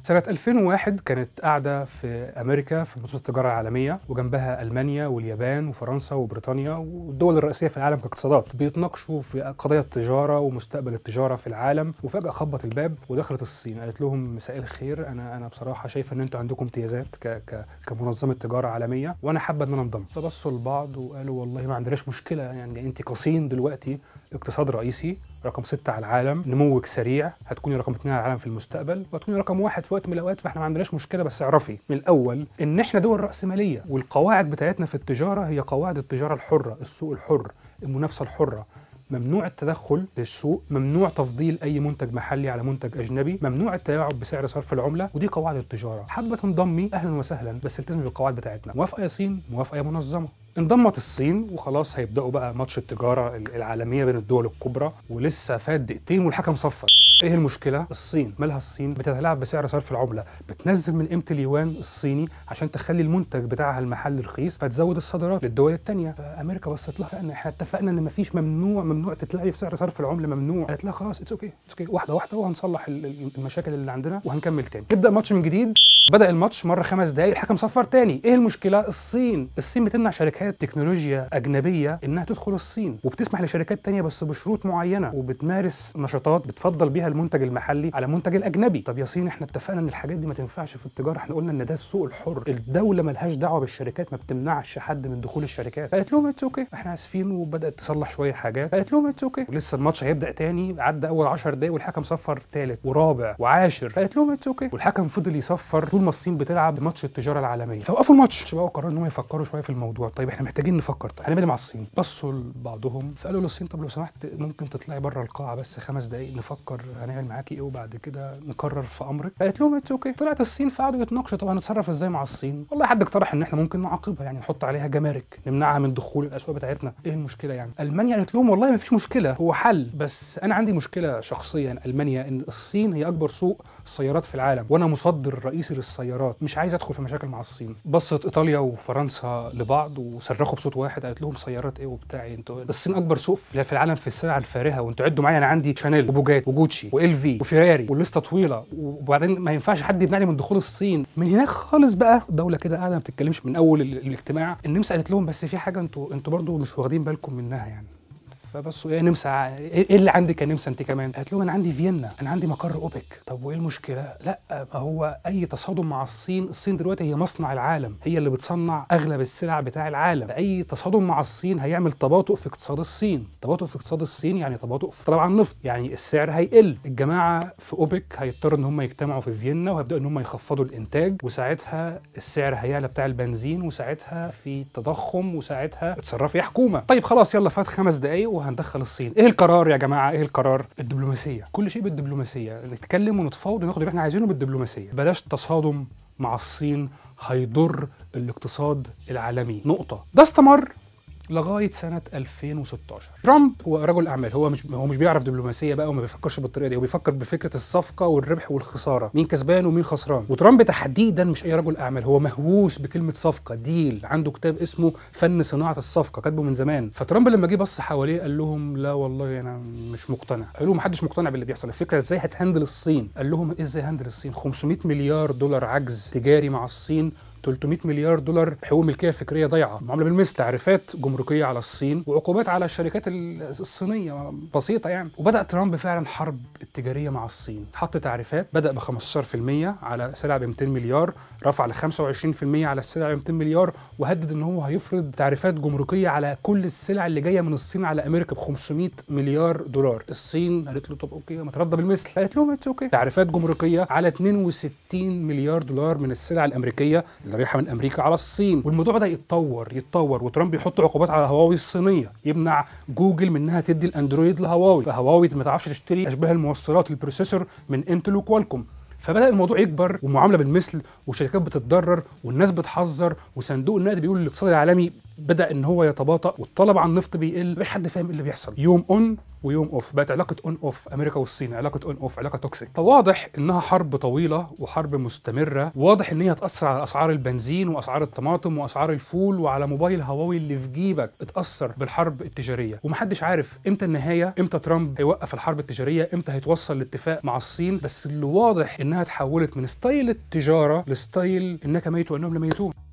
سنة 2001 كانت قاعدة في أمريكا في منظمة التجارة العالمية وجنبها ألمانيا واليابان وفرنسا وبريطانيا والدول الرئيسية في العالم كاقتصادات بيتناقشوا في قضايا التجارة ومستقبل التجارة في العالم وفجأة خبط الباب ودخلت الصين قالت لهم مساء الخير أنا أنا بصراحة شايفة إن أنتوا عندكم امتيازات ك ك كمنظمة تجارة عالمية وأنا حابة إن أنا انضم فبصوا لبعض وقالوا والله ما عندناش مشكلة يعني أنت كصين دلوقتي اقتصاد رئيسي رقم ستة على العالم نموك سريع هتكوني رقم اثنين على العالم في المستقبل وهتكوني رقم واحد في وقت من الاوقات فاحنا ما عندناش مشكله بس اعرفي من الاول ان احنا دول راسماليه والقواعد بتاعتنا في التجاره هي قواعد التجاره الحره السوق الحر المنافسه الحره ممنوع التدخل في السوق ممنوع تفضيل اي منتج محلي على منتج اجنبي ممنوع التلاعب بسعر صرف العمله ودي قواعد التجاره حابه تنضمي اهلا وسهلا بس التزمي بالقواعد بتاعتنا موافقه يا صين موافقه يا منظمه انضمت الصين وخلاص هيبداوا بقى ماتش التجاره العالميه بين الدول الكبرى ولسه فات دقيقتين والحكم صفر ايه المشكله الصين مالها الصين بتتلاعب بسعر صرف العمله بتنزل من قيمه اليوان الصيني عشان تخلي المنتج بتاعها المحلي رخيص فتزود الصادرات للدول الثانيه امريكا بصت لها ان احنا اتفقنا ان مفيش ممنوع ممنوع تتلعبي في سعر صرف العمله ممنوع قالت لها خلاص اتس اوكي اتس اوكي واحده واحده وهنصلح المشاكل اللي عندنا وهنكمل تاني تبدا ماتش من جديد بدا الماتش مره خمس دقائق الحكم صفر تاني ايه المشكله الصين الصين بتمنع شركات تكنولوجيا اجنبيه انها تدخل الصين وبتسمح لشركات تانية بس بشروط معينه وبتمارس نشاطات بتفضل بيها المنتج المحلي على المنتج الاجنبي طب يا صين احنا اتفقنا ان الحاجات دي ما تنفعش في التجاره احنا قلنا ان ده السوق الحر الدوله ملهاش دعوه بالشركات ما بتمنعش حد من دخول الشركات فقالت لهم اتس اوكي احنا اسفين وبدات تصلح شويه حاجات قالت لهم اتس اوكي ولسه الماتش هيبدا تاني عدى اول 10 دقايق والحكم صفر ثالث ورابع وعاشر فقالت لهم اتس اوكي والحكم فضل يصفر طول ما الصين بتلعب ماتش التجاره العالميه فوقفوا الماتش بقوا قرروا ان هم يفكروا شويه في الموضوع طيب احنا محتاجين نفكر طيب هنعمل مع الصين بصوا لبعضهم فقالوا للصين طب لو سمحت ممكن تطلعي بره القاعه بس خمس دقايق نفكر هنعمل معاكي ايه وبعد كده نقرر في امرك قالت لهم اتس اوكي طلعت الصين فقعدوا يتناقشوا طب هنتصرف ازاي مع الصين والله حد اقترح ان احنا ممكن نعاقبها يعني نحط عليها جمارك نمنعها من دخول الاسواق بتاعتنا ايه المشكله يعني المانيا قالت لهم والله ما فيش مشكله هو حل بس انا عندي مشكله شخصيا المانيا ان الصين هي اكبر سوق السيارات في العالم وانا مصدر رئيسي للسيارات مش عايز ادخل في مشاكل مع الصين بصت ايطاليا وفرنسا لبعض وصرخوا بصوت واحد قالت لهم سيارات ايه وبتاع انتوا الصين اكبر سوق في العالم في السلع الفارهه وانتوا عدوا معايا انا عندي شانيل وبوجات وجوتشي وال في وفيراري واللسته طويله وبعدين ما ينفعش حد يمنعني من دخول الصين من هناك خالص بقى دوله كده قاعده ما بتتكلمش من اول الاجتماع النمسا قالت لهم بس في حاجه انتوا انتوا برضه مش واخدين بالكم منها يعني فبصوا ايه نمسا ايه اللي عندك يا نمسا انت كمان؟ قالت لهم انا عندي فيينا انا عندي مقر اوبك طب وايه المشكله؟ لا ما هو اي تصادم مع الصين الصين دلوقتي هي مصنع العالم هي اللي بتصنع اغلب السلع بتاع العالم اي تصادم مع الصين هيعمل تباطؤ في اقتصاد الصين تباطؤ في اقتصاد الصين يعني تباطؤ في طلب على النفط يعني السعر هيقل الجماعه في اوبك هيضطروا ان هم يجتمعوا في فيينا وهيبداوا ان هم يخفضوا الانتاج وساعتها السعر هيعلى بتاع البنزين وساعتها في تضخم وساعتها اتصرفي يا حكومه طيب خلاص يلا فات خمس دقايق وهندخل الصين ايه القرار يا جماعه ايه القرار الدبلوماسيه كل شيء بالدبلوماسيه نتكلم ونتفاوض وناخد اللي احنا عايزينه بالدبلوماسيه بلاش تصادم مع الصين هيضر الاقتصاد العالمي نقطه ده استمر لغايه سنه 2016 ترامب هو رجل اعمال هو مش هو مش بيعرف دبلوماسيه بقى وما بيفكرش بالطريقه دي هو بيفكر بفكره الصفقه والربح والخساره مين كسبان ومين خسران وترامب تحديدا مش اي رجل اعمال هو مهووس بكلمه صفقه ديل عنده كتاب اسمه فن صناعه الصفقه كاتبه من زمان فترامب لما جه بص حواليه قال لهم لا والله انا مش مقتنع قالوا ما حدش مقتنع باللي بيحصل الفكره ازاي هتهندل الصين قال لهم ازاي هندل الصين 500 مليار دولار عجز تجاري مع الصين 300 مليار دولار حقوق ملكيه فكريه ضايعه معامله بالمثل تعريفات جمركيه على الصين وعقوبات على الشركات الصينيه بسيطه يعني وبدا ترامب فعلا حرب التجاريه مع الصين حط تعريفات بدا ب 15% على سلع ب 200 مليار رفع ل 25% على السلع ب 200 مليار وهدد ان هو هيفرض تعريفات جمركيه على كل السلع اللي جايه من الصين على امريكا ب 500 مليار دولار الصين قالت له طب اوكي ما ترضى بالمثل قالت لهم اتس اوكي تعريفات جمركيه على 62 مليار دولار من السلع الامريكيه اللي رايحه من امريكا على الصين والموضوع بدا يتطور يتطور وترامب يحط عقوبات على هواوي الصينيه يمنع جوجل من انها تدي الاندرويد لهواوي فهواوي ما تعرفش تشتري اشباه الموصلات البروسيسور من انتل وكوالكوم فبدا الموضوع يكبر ومعامله بالمثل والشركات بتتضرر والناس بتحذر وصندوق النقد بيقول الاقتصاد العالمي بدا ان هو يتباطأ والطلب على النفط بيقل مفيش حد فاهم ايه اللي بيحصل يوم اون ويوم اوف بقت علاقه اون اوف امريكا والصين علاقه اون اوف علاقه توكسيك فواضح انها حرب طويله وحرب مستمره واضح ان هي هتاثر على اسعار البنزين واسعار الطماطم واسعار الفول وعلى موبايل هواوي اللي في جيبك اتاثر بالحرب التجاريه ومحدش عارف امتى النهايه امتى ترامب هيوقف الحرب التجاريه امتى هيتوصل لاتفاق مع الصين بس اللي واضح انها اتحولت من ستايل التجاره لستايل انك ميت وانهم لميتون